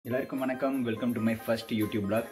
எல்லாருக்கும் வணக்கம் welcome to my first YouTube vlog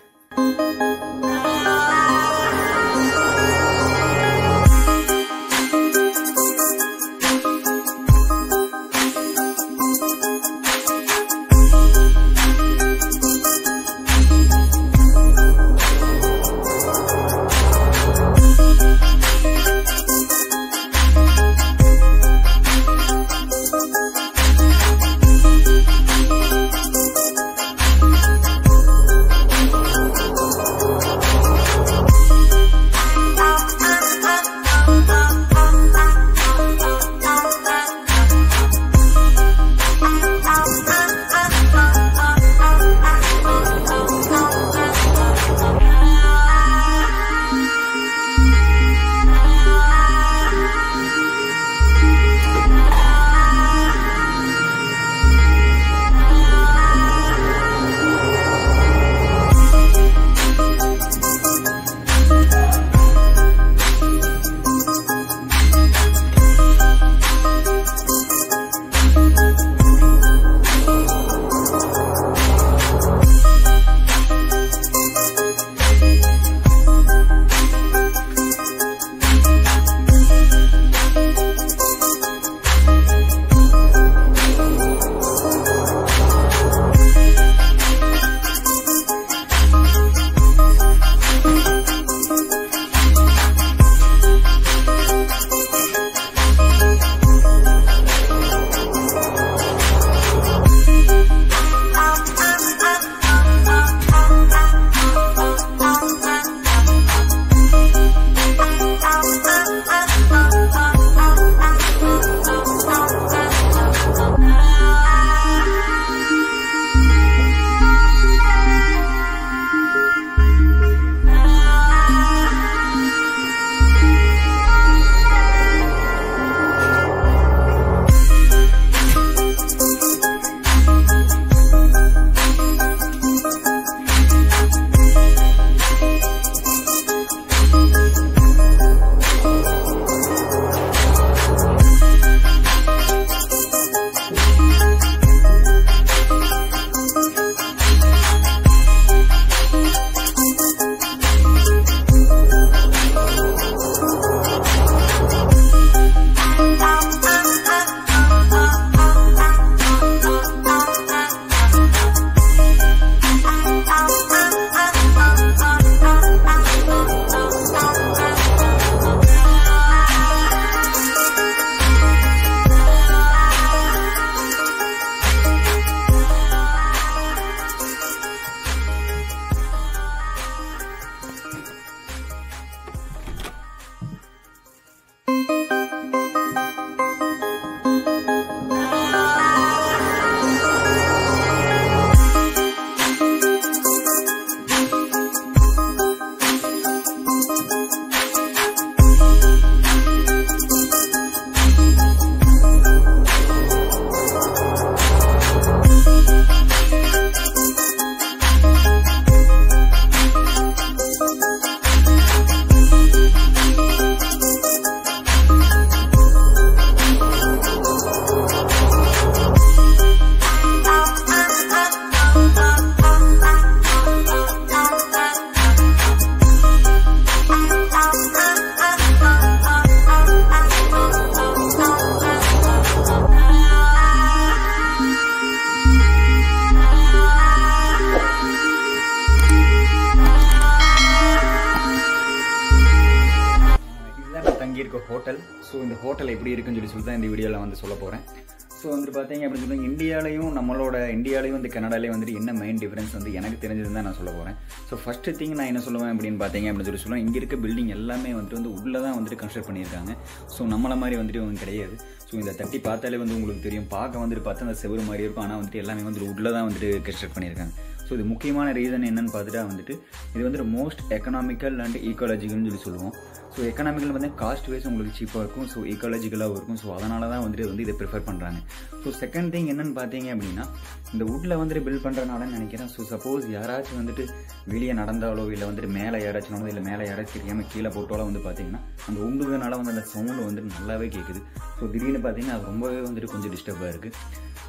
இதுதான் நான் தங்கியிருக்க ஹோட்டல் ஸோ இந்த ஹோட்டல் எப்படி இருக்குன்னு சொல்லி சொல்லி தான் இந்த வீடியோவில் வந்து சொல்ல போகிறேன் ஸோ வந்துட்டு பார்த்தீங்க அப்படின்னு சொல்லி இந்தியாலையும் நம்மளோட இந்தியாலையும் வந்து கனடாலையும் வந்துட்டு என்ன மெயின் டிஃபரன்ஸ் வந்து எனக்கு தெரிஞ்சது தான் நான் சொல்ல போகிறேன் ஸோ ஃபஸ்ட்டு திங் நான் என்ன சொல்லுவேன் அப்படின்னு பார்த்தீங்க அப்படின்னு சொல்லி சொல்லுவேன் இங்கே இருக்க பில்டிங் எல்லாமே வந்துட்டு வந்து உள்ளே தான் வந்துட்டு கன்ஸ்ட்ரக்ட் பண்ணியிருக்காங்க ஸோ நம்மள மாதிரி வந்துட்டு இவங்க கிடையாது ஸோ இந்த தட்டி பார்த்தாலே வந்து உங்களுக்கு தெரியும் பார்க்க வந்துட்டு பார்த்தா அந்த செவரு மாதிரி இருக்கும் ஆனால் வந்துட்டு எல்லாமே வந்துட்டு உள்ளே தான் வந்துட்டு கன்ஸ்ட்ரக்ட் பண்ணியிருக்காங்க ஸோ இது முக்கியமான ரீசன் என்னன்னு பார்த்துட்டா வந்துட்டு இது வந்துட்டு மோஸ்ட் எக்கனாமிக்கல் அண்ட் ஈக்காலஜிக்கல்னு சொல்லி சொல்லுவோம் ஸோ எக்கனாமிக்கல் வந்து காஸ்ட் வைஸ் உங்களுக்கு சீப்பாக இருக்கும் ஸோ ஈக்காலஜிக்கலாகவும் இருக்கும் ஸோ அதனால தான் வந்துட்டு வந்து இதை ப்ரிஃபர் பண்ணுறாங்க ஸோ செகண்ட் திங் என்னன்னு பார்த்தீங்க அப்படின்னா இந்த வுட்டில் வந்துட்டு பில்ட் பண்ணுறதுனால நினைக்கிறேன் ஸோ சப்போஸ் யாராச்சும் வந்துட்டு வெளியே நடந்தாலோ இல்லை வந்துட்டு மேலே யாராச்சும் நடந்தோ இல்லை மேலே யாராச்சும் தெரியாமல் கீழே போட்டாலோ வந்து பார்த்தீங்கன்னா அந்த உண்டுதனால வந்து அந்த சவுண்டு வந்துட்டு நல்லாவே கேட்குது ஸோ திடீர்னு பார்த்தீங்கன்னா அது ரொம்பவே வந்துட்டு கொஞ்சம் டிஸ்டர்பாக இருக்குது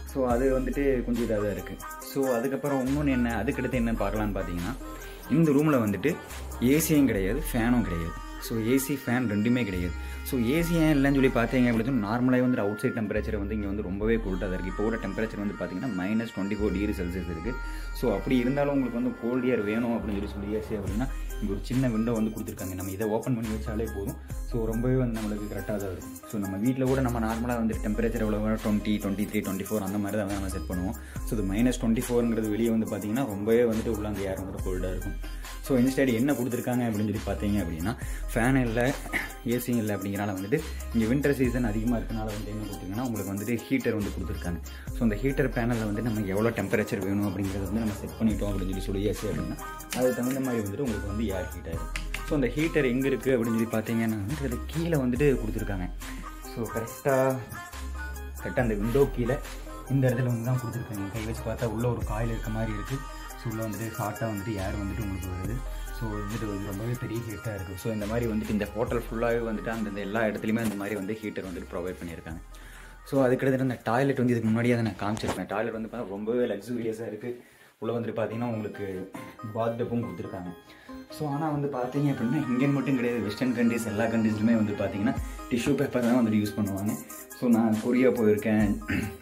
ஸோ அது வந்துட்டு கொஞ்சம் இதாக தான் இருக்குது ஸோ அதுக்கப்புறம் இன்னொன்று என்ன அதுக்கடுத்து என்ன பார்க்கலான்னு பார்த்தீங்கன்னா இந்த ரூமில் வந்துட்டு ஏசியும் கிடையாது ஃபேனும் கிடையாது ஸோ ஏசி ஃபேன் ரெண்டுமே கிடையாது ஸோ ஏசி ஏன் இல்லைன்னு சொல்லி பார்த்தீங்க அப்படின்னு நார்மலாக வந்து அவுட் சைட் டெம்பரேச்சர் வந்து இங்கே வந்து ரொம்பவே கோல்டாக தான் இருக்குது இப்போ கூட டெம்பரேச்சர் வந்து பார்த்தீங்கன்னா minus twenty four degree Celsius இருக்குது ஸோ அப்படி இருந்தாலும் உங்களுக்கு வந்து கோல்ட் இயர் வேணும் அப்படின்னு சொல்லி சொல்லி ஏசி அப்படின்னா இங்கே ஒரு சின்ன விண்டோ வந்து கொடுத்துருக்காங்க நம்ம இதை ஓப்பன் பண்ணி வச்சாலே போதும் ஸோ ரொம்பவே வந்து நம்மளுக்கு கரெக்டாக தான் இருக்கும் ஸோ நம்ம வீட்டில் கூட நம்ம நார்மலாக வந்து டெம்பரேச்சர் எவ்வளோ twenty twenty three twenty four அந்த மாதிரி தான் நம்ம செட் பண்ணுவோம் ஸோ இது மைனஸ் டுவெண்ட்டி ஃபோருங்கிறது வெளியே வந்து பார்த்தீங்கன்னா ரொம்பவே வந்துட்டு உள்ள அந்த ஏர் வந்துட்டு கோல்டாக இருக்கும் ஸோ இன்ஸ்டேட் என்ன கொடுத்துருக்காங்க அப்படின்னு சொல்லி பார்த்தீங்க அப்படின்னா ஃபேன் இல்லை ஏசியும் இல்லை அப்படிங்கிறனால வந்துட்டு இங்கே வின்டர் சீசன் அதிகமாக இருக்கனால வந்து என்ன கொடுத்துருக்காங்கன்னா உங்களுக்கு வந்துட்டு ஹீட்டர் வந்து கொடுத்துருக்காங்க ஸோ அந்த ஹீட்டர் பேனலில் வந்து நம்ம எவ்வளோ டெம்பரேச்சர் வேணும் அப்படிங்கிறத வந்து நம்ம செட் பண்ணிட்டோம் அப்படின்னு சொல்லி சொல்லி ஏசி அப்படின்னா அதுக்கு தகுந்த மாதிரி வந்துட்டு உங்களுக்கு வந்து ஏர் ஹீட் ஆகும் ஸோ அந்த ஹீட்டர் எங்கே இருக்குது அப்படின்னு சொல்லி பார்த்தீங்கன்னா வந்துட்டு அது கீழே வந்துட்டு கொடுத்துருக்காங்க ஸோ கரெக்டாக கரெக்டாக அந்த விண்டோ கீழே இந்த இடத்துல வந்து தான் கொடுத்துருக்காங்க கை வச்சு பார்த்தா உள்ளே ஒரு காயில் இருக்க மாதிரி இருக்குது ஸோ உள்ளே வந்துட்டு ஷார்ட்டாக வந்துட்டு ஏர் வந்துட்டு உங்களுக்கு வருது ஸோ வந்துட்டு அது ரொம்பவே பெரிய ஹீட்டாக இருக்குது ஸோ இந்த மாதிரி வந்துட்டு இந்த ஹோட்டல் ஃபுல்லாகவே வந்துட்டு அந்த எல்லா இடத்துலையுமே இந்த மாதிரி வந்து ஹீட்டர் வந்துட்டு ப்ரொவைட் பண்ணியிருக்காங்க ஸோ அதுக்கடுத்து அந்த டாய்லெட் வந்து இதுக்கு முன்னாடியே அதை நான் காமிச்சிருப்பேன் டாய்லெட் வந்து பார்த்தா ரொம்பவே லக்ஸூரியஸாக இருக்குது உள்ளே வந்துட்டு பார்த்தீங்கன்னா உங்களுக்கு பாத் டப்பும் கொடுத்துருக்காங்க ஸோ ஆனால் வந்து பார்த்தீங்க அப்படின்னா இந்தியன் மட்டும் கிடையாது வெஸ்டர்ன் கண்ட்ரிஸ் எல்லா கண்ட்ரீஸ்லுமே வந்து பார்த்தீங்கன்னா டிஷ்யூ பேப்பர் தான் வந்துட்டு யூஸ் பண்ணுவாங்க ஸோ நான் கொரியா போயிருக்கேன்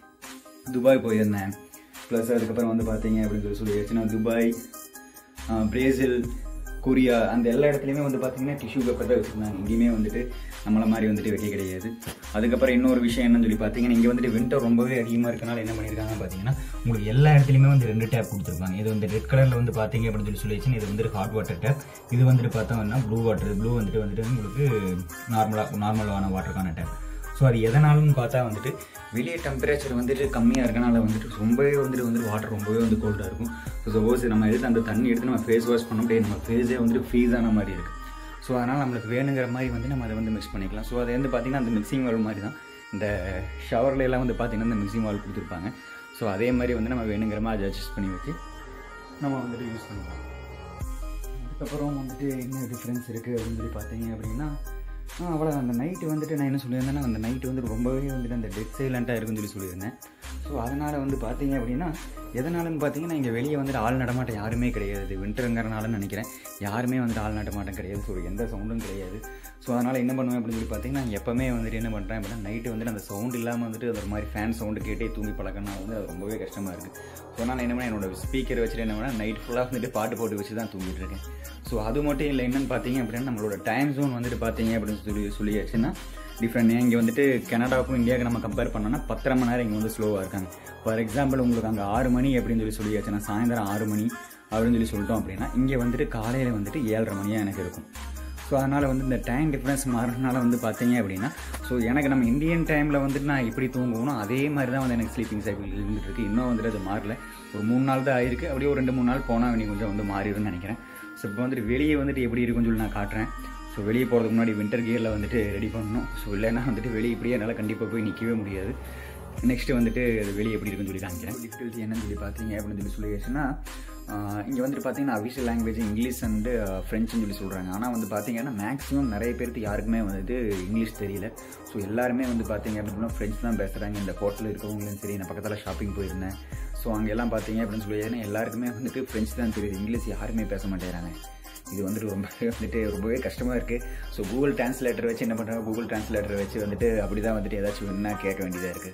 துபாய் போயிருந்தேன் ப்ளஸ் அதுக்கப்புறம் வந்து பார்த்தீங்க அப்படின்னு சொல்லி சொல்லியாச்சுன்னா துபாய் பிரேசில் கொரியா அந்த எல்லா இடத்துலையுமே வந்து பார்த்தீங்கன்னா டிஷ்யூ பேப்பர் தான் வச்சுருந்தாங்க எங்கேயுமே வந்துட்டு நம்மளை மாதிரி வந்துட்டு வைக்க கிடையாது அதுக்கப்புறம் இன்னொரு விஷயம் என்னன்னு சொல்லி பார்த்தீங்கன்னா இங்கே வந்துட்டு வின்டர் ரொம்பவே அதிகமாக இருக்கனால என்ன பண்ணியிருக்காங்க பார்த்தீங்கன்னா உங்களுக்கு எல்லா இடத்துலையுமே வந்து ரெண்டு டேப் கொடுத்துருப்பாங்க இது வந்து ரெட் கலரில் வந்து பார்த்தீங்க அப்படின்னு சொல்லி சொல்லிச்சுன்னா இது வந்துட்டு ஹாட் வாட்டர் டேப் இது வந்துட்டு பார்த்தோம்னா ப்ளூ வாட்டர் ப்ளூ வந்துட்டு வந்துட்டு உங்களுக்கு நார்மலாக நார்மலான வாட்டருக்கான டேப் ஸோ அது எதனாலும் பார்த்தா வந்துட்டு வெளியே டெம்பரேச்சர் வந்துட்டு கம்மியாக இருக்கனால வந்துட்டு ரொம்பவே வந்துட்டு வந்துட்டு வாட்டர் ரொம்பவே வந்து கோல்டாக இருக்கும் ஸோ சப்போஸ் நம்ம எடுத்து அந்த தண்ணி எடுத்து நம்ம ஃபேஸ் வாஷ் பண்ண முடியாது நம்ம ஃபேஸே வந்துட்டு ஃப்ரீஸ் ஆன மாதிரி இருக்குது ஸோ அதனால் நம்மளுக்கு வேணுங்கிற மாதிரி வந்து நம்ம அதை வந்து மிக்ஸ் பண்ணிக்கலாம் ஸோ அது வந்து பார்த்திங்கன்னா அந்த மிக்சிங் வால் மாதிரி தான் இந்த ஷவர்ல எல்லாம் வந்து பார்த்திங்கன்னா இந்த மிக்சிங் வால் கொடுத்துருப்பாங்க ஸோ அதே மாதிரி வந்து நம்ம வேணுங்கிற மாதிரி அட்ஜஸ்ட் பண்ணி வச்சு நம்ம வந்துட்டு யூஸ் பண்ணிக்கலாம் அதுக்கப்புறம் வந்துட்டு என்ன டிஃப்ரென்ஸ் இருக்குது அப்படின்னு சொல்லி பார்த்தீங்க அப்படின்னா ஆ அவ்வளோ அந்த நைட்டு வந்துட்டு நான் என்ன சொல்லியிருந்தேன்னா அந்த நைட்டு வந்துட்டு ரொம்பவே வந்துட்டு அந்த டெட் சைலண்ட்டாக இருக்குன்னு சொல்லி சொல்லியிருந்தேன் ஸோ அதனால் வந்து பார்த்தீங்க அப்படின்னா எதனாலன்னு பார்த்தீங்கன்னா இங்கே வெளியே வந்துட்டு ஆள் நடமாட்டம் யாருமே கிடையாது வின்டருங்கிறனாலன்னு நினைக்கிறேன் யாருமே வந்துட்டு ஆள் நடமாட்டம் கிடையாது ஸோ எந்த சவுண்டும் கிடையாது ஸோ அதனால் என்ன பண்ணுவேன் அப்படின்னு சொல்லி பார்த்தீங்கன்னா எப்போவுமே வந்துட்டு என்ன பண்ணுறேன் அப்படின்னா நைட்டு வந்துட்டு அந்த சவுண்ட் இல்லாமல் வந்துட்டு அது ஒரு மாதிரி ஃபேன் சவுண்டு கேட்டே தூங்கி பழக்கம்னா வந்து அது ரொம்பவே கஷ்டமாக இருக்குது ஸோ நான் என்ன பண்ணேன் என்னோட ஸ்பீக்கர் வச்சுட்டு என்ன பண்ணேன் நைட் ஃபுல்லாக வந்துட்டு பாட்டு போட்டு வச்சு தான் தூங்கிட்டு இருக்கேன் ஸோ அது மட்டும் இல்லை என்னன்னு பார்த்தீங்க அப்படின்னா நம்மளோட டைம் ஜோன் வந்துட்டு பார்த்தீங்க அப்படின்னு சொல்லி சொல்லியாச்சுன்னா டிஃப்ரெண்ட் இங்கே வந்துட்டு கனடாவுக்கும் இந்தியாவுக்கு நம்ம கம்பேர் பண்ணோம்னா பத்தரை மணி நேரம் இங்கே வந்து ஸ்லோவாக இருக்காங்க ஃபார் எக்ஸாம்பிள் உங்களுக்கு அங்கே ஆறு மணி அப்படின்னு சொல்லி சொல்லியாச்சுன்னா சாயந்தரம் ஆறு மணி அப்படின்னு சொல்லி சொல்லிட்டோம் அப்படின்னா இங்கே வந்துட்டு காலையில் வந்துட்டு ஏழரை மணியாக எனக்கு இருக்கும் ஸோ அதனால் வந்து இந்த டைம் டிஃப்ரென்ஸ் மாறினால வந்து பார்த்தீங்க அப்படின்னா ஸோ எனக்கு நம்ம இந்தியன் டைமில் வந்துட்டு நான் எப்படி தூங்குவோம் அதே மாதிரி தான் வந்து எனக்கு ஸ்லீப்பிங் சைக்கிள் இருந்துட்டு இருக்கு இன்னும் வந்துட்டு அது மாறல ஒரு மூணு நாள் தான் ஆயிருக்கு அப்படியே ஒரு ரெண்டு மூணு நாள் போனால் இனி கொஞ்சம் வந்து மாறிடும்னு நினைக்கிறேன் ஸோ இப்போ வந்துட்டு வெளியே வந்துட்டு எப்படி இருக்குன்னு சொல்லி நான் காட்டுறேன் ஸோ வெளியே போகிறதுக்கு முன்னாடி வின்டர் கியரில் வந்துட்டு ரெடி பண்ணணும் ஸோ இல்லைன்னா வந்துட்டு வெளியே இப்படியே என்னால் கண்டிப்பாக போய் நிற்கவே முடியாது நெக்ஸ்ட்டு வந்துட்டு அது வெளியே எப்படி இருக்குன்னு சொல்லி காமிக்கிறேன் டிஃபிகல்ட்டி என்னன்னு சொல்லி பார்த்தீங்க அப்படின்னு சொல்லி சொல்லியாச்சுன்னா இங்கே வந்துட்டு பார்த்தீங்கன்னா அஃபிஷியல் லாங்குவேஜ் இங்கிலீஷ் அண்டு ஃப்ரெஞ்சுன்னு சொல்லி சொல்கிறாங்க ஆனால் வந்து பார்த்தீங்கன்னா மேக்ஸிமம் நிறைய பேருக்கு யாருக்குமே வந்துட்டு இங்கிலீஷ் தெரியல ஸோ எல்லாருமே வந்து பார்த்தீங்க அப்படின்னா ஃப்ரெஞ்ச் தான் பேசுகிறாங்க இந்த ஹோட்டலில் இருக்கவங்களும் சரி நான் பக்கத்தில் ஷாப்பிங் போயிருந்தேன் ஸோ அங்கே எல்லாம் பார்த்தீங்க அப்படின்னு சொல்லி எல்லாருக்குமே வந்துட்டு ஃப்ரெஞ்ச் தான் தெரியுது இங்கிலீஷ் யாருமே பேச மாட்டேங்கிறாங்க இது வந்துட்டு ரொம்பவே வந்துட்டு ரொம்பவே கஷ்டமாக இருக்குது ஸோ கூகுள் டிரான்ஸ்லேட்டர் வச்சு என்ன பண்ணுறாங்க கூகுள் டிரான்ஸ்லேட்டர் வச்சு வந்துட்டு அப்படி தான் வந்துட்டு ஏதாச்சும் என்ன கேட்க வேண்டியதாக இருக்குது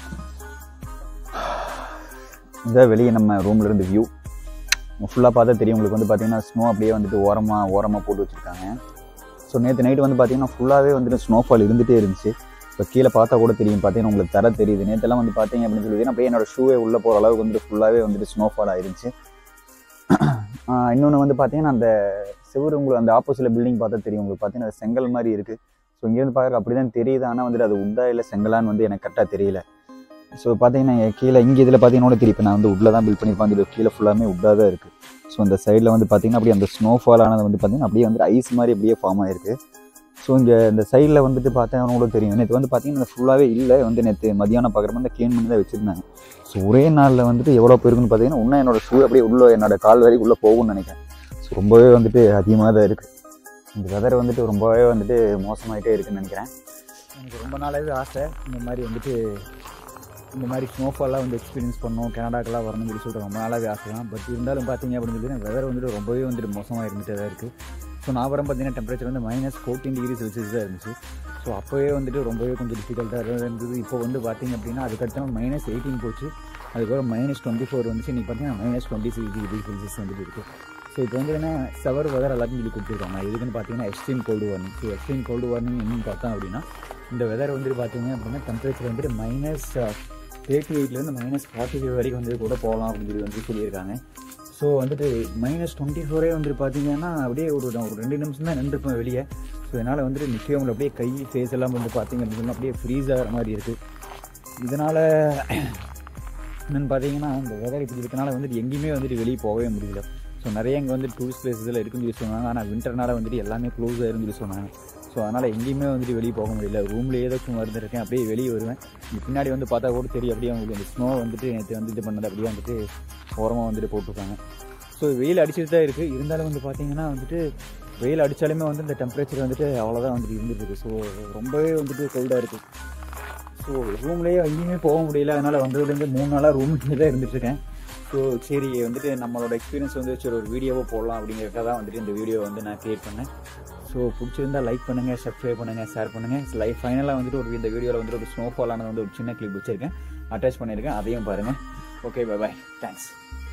இதான் வெளியே நம்ம ரூம்ல இருந்து வியூ ஃபுல்லாக பார்த்தா தெரியும் உங்களுக்கு வந்து பார்த்தீங்கன்னா ஸ்னோ அப்படியே வந்துட்டு ஓரமாக ஓரமாக போட்டு வச்சுருக்காங்க ஸோ நேற்று நைட்டு வந்து பார்த்தீங்கன்னா ஃபுல்லாகவே வந்துட்டு ஸ்னோஃபால் இருந்துகிட்டே இருந்துச்சு இப்போ கீழே பார்த்தா கூட தெரியும் பார்த்தீங்கன்னா உங்களுக்கு தர தெரியுது நேற்றுலாம் வந்து பார்த்தீங்க அப்படின்னு சொல்லி அப்படியே என்னோட ஷூவே உள்ளே போகிற அளவுக்கு வந்துட்டு ஃபுல்லாகவே வந்துட்டு ஸ்னோஃபால் ஆயிருந்துச்சு இன்னொன்று வந்து பார்த்தீங்கன்னா அந்த செவ்வறு உங்களுக்கு அந்த ஆப்போசிட்டில் பில்டிங் பார்த்தா தெரியும் உங்களுக்கு பார்த்தீங்கன்னா அது செங்கல் மாதிரி இருக்குது ஸோ இங்கேருந்து பார்க்குற அப்படி தான் தெரியுது ஆனால் வந்துட்டு அது உட்டா இல்லை செங்கலான்னு வந்து எனக்கு கரெக்டாக தெரியல ஸோ பார்த்தீங்கன்னா கீழே இங்கே இதில் பார்த்தீங்கன்னா தெரியும் இப்போ நான் வந்து உட்டில் தான் பில்ட் பண்ணியிருப்பேன் இது கீழே ஃபுல்லாமே உட்டாக தான் இருக்குது ஸோ இந்த சைடில் வந்து பார்த்தீங்கன்னா அப்படியே அந்த ஸ்னோஃபால் ஆனது வந்து பார்த்தீங்கன்னா அப்படியே வந்து ஐஸ் மாதிரி அப்படியே ஃபார்ம் ஆயிருக்கு ஸோ இங்கே இந்த சைடில் வந்துட்டு பார்த்தீங்கன்னா கூட தெரியும் நேற்று வந்து பார்த்தீங்கன்னா ஃபுல்லாகவே இல்லை வந்து நேற்று மதியானம் பார்க்குறப்ப வந்து க்ளீன் பண்ணி தான் வச்சுருந்தாங்க ஸோ ஒரே நாளில் வந்துட்டு எவ்வளோ போயிருக்குன்னு பார்த்தீங்கன்னா இன்னும் என்னோட ஷூ அப்படியே உள்ளே என்னோட கால் வரைக்கும் உள்ளே போகும்னு நினைக்கிறேன் ஸோ ரொம்பவே வந்துட்டு அதிகமாக தான் இருக்குது இந்த வெதர் வந்துட்டு ரொம்பவே வந்துட்டு மோசமாயிட்டே இருக்குன்னு நினைக்கிறேன் எனக்கு ரொம்ப நாளாகவே ஆசை இந்த மாதிரி வந்துட்டு இந்த மாதிரி ஸ்னோஃபால்லாம் வந்து எக்ஸ்பீரியன்ஸ் பண்ணோம் கனடாக்கெல்லாம் வரணும்னு சொல்லி சொல்லிட்டு ரொம்ப நாளாகவே ஆசை தான் பட் இருந்தாலும் பார்த்தீங்க அப்படின்னு சொல்லி வெதர் வந்துட்டு ரொம்பவே வந்துட்டு மோசமாக இருந்துகிட்டே தான் இருக்குது ஸோ நான் வரம் பார்த்தீங்கன்னா டெம்பரேச்சர் வந்து மைனஸ் ஃபோர்டீன் டிகிரி செல்சியஸ் தான் இருந்துச்சு ஸோ அப்போவே வந்துட்டு ரொம்பவே கொஞ்சம் டிஃபிகல்ட்டாக இருந்தது இப்போ வந்து பார்த்தீங்க அப்படின்னா அதுக்கடுத்து மைனஸ் எயிட்டீன் போச்சு அதுக்கப்புறம் மைனஸ் டுவெண்ட்டி ஃபோர் வந்துச்சு இன்றைக்கி பார்த்தீங்கன்னா minus twenty six degree Celsius வந்துட்டு இருக்குது ஸோ இப்போ வந்து என்ன செவர் வெதர் எல்லாத்தையும் சொல்லி கொடுத்துருக்காங்க எதுக்குன்னு பார்த்தீங்கன்னா extreme cold warning so extreme cold warning என்னன்னு பார்த்தோம் அப்படின்னா இந்த வெதர் வந்துட்டு பார்த்தீங்க அப்படின்னா டெம்பரேச்சர் வந்துட்டு மைனஸ் தேர்ட்டி எயிட்லேருந்து மைனஸ் ஃபார்ட்டி ஃபைவ் வரைக்கும் வந்து கூட போகலாம் அப்படின்னு சொல்லி வந்து சொல்லியிருக்காங்க ஸோ வந்துட்டு மைனஸ் டுவெண்ட்டி ஃபோரே வந்துட்டு பார்த்தீங்கன்னா அப்படியே ஒரு ஒரு ரெண்டு நிமிஷம் தான் நின்றுப்பேன் வெளியே ஸோ என்னால் வந்துட்டு நிற்கவே முடியல அப்படியே கை ஃபேஸ் எல்லாம் வந்து பார்த்தீங்க அப்படின்னா அப்படியே ஃப்ரீஸ் ஆகிற மாதிரி இருக்குது இதனால் என்னென்னு பார்த்தீங்கன்னா இந்த வெதர் இப்படி இருக்கனால வந்துட்டு எங்கேயுமே வந்துட்டு வெளியே போகவே முடியல ஸோ நிறைய இங்கே வந்து டூரிஸ்ட் பிளேஸில் இருக்குன்னு சொல்லி சொன்னாங்க ஆனால் வின்டர்னால வந்துட்டு எல்லாமே க்ளோஸ் ஆயிருன்னு சொல்லி சொன்னாங்க ஸோ அதனால் எங்கேயுமே வந்துட்டு வெளியே போக முடியல ரூம்லேயே தான் சும்மா இருந்திருக்கேன் அப்படியே வெளியே வருவேன் இங்க பின்னாடி வந்து பார்த்தா கூட தெரியும் அப்படியே உங்களுக்கு அந்த ஸ்னோ வந்துட்டு நேற்று வந்து இது பண்ணது அப்படியே வந்துட்டு ஓரமாக வந்துட்டு போட்டிருக்காங்க ஸோ வெயில் அடிச்சுட்டு தான் இருக்குது இருந்தாலும் வந்து பார்த்தீங்கன்னா வந்துட்டு வெயில் அடித்தாலுமே வந்து இந்த டெம்பரேச்சர் வந்துட்டு அவ்வளோதான் வந்துட்டு இருந்துட்டு இருக்கு ஸோ ரொம்பவே வந்துட்டு கோல்டாக இருக்குது ஸோ ரூம்லேயே எங்கேயுமே போக முடியல அதனால் வந்ததுலேருந்து மூணு நாளாக ரூம்லேயே தான் இருந்துட்டுருக்கேன் ஸோ சரி வந்துட்டு நம்மளோட எக்ஸ்பீரியன்ஸ் வந்து சரி ஒரு வீடியோவை போடலாம் அப்படிங்கிறதுக்காக தான் வந்துட்டு இந்த வீடியோ வந்து நான் க்ரியேட் பண்ணேன் ஸோ பிடிச்சிருந்தா லைக் பண்ணுங்கள் சப்ஸ்கிரைப் பண்ணுங்கள் ஷேர் பண்ணுங்கள் லைஃப் ஃபைனலாக வந்துட்டு ஒரு இந்த வீடியோவில் வந்துட்டு ஒரு ஸ்னோஃபாலான வந்து ஒரு சின்ன கிளிப் வச்சுருக்கேன் அட்டாச் பண்ணியிருக்கேன் அதையும் பாருங்கள் ஓகே பை பாய் தேங்க்ஸ்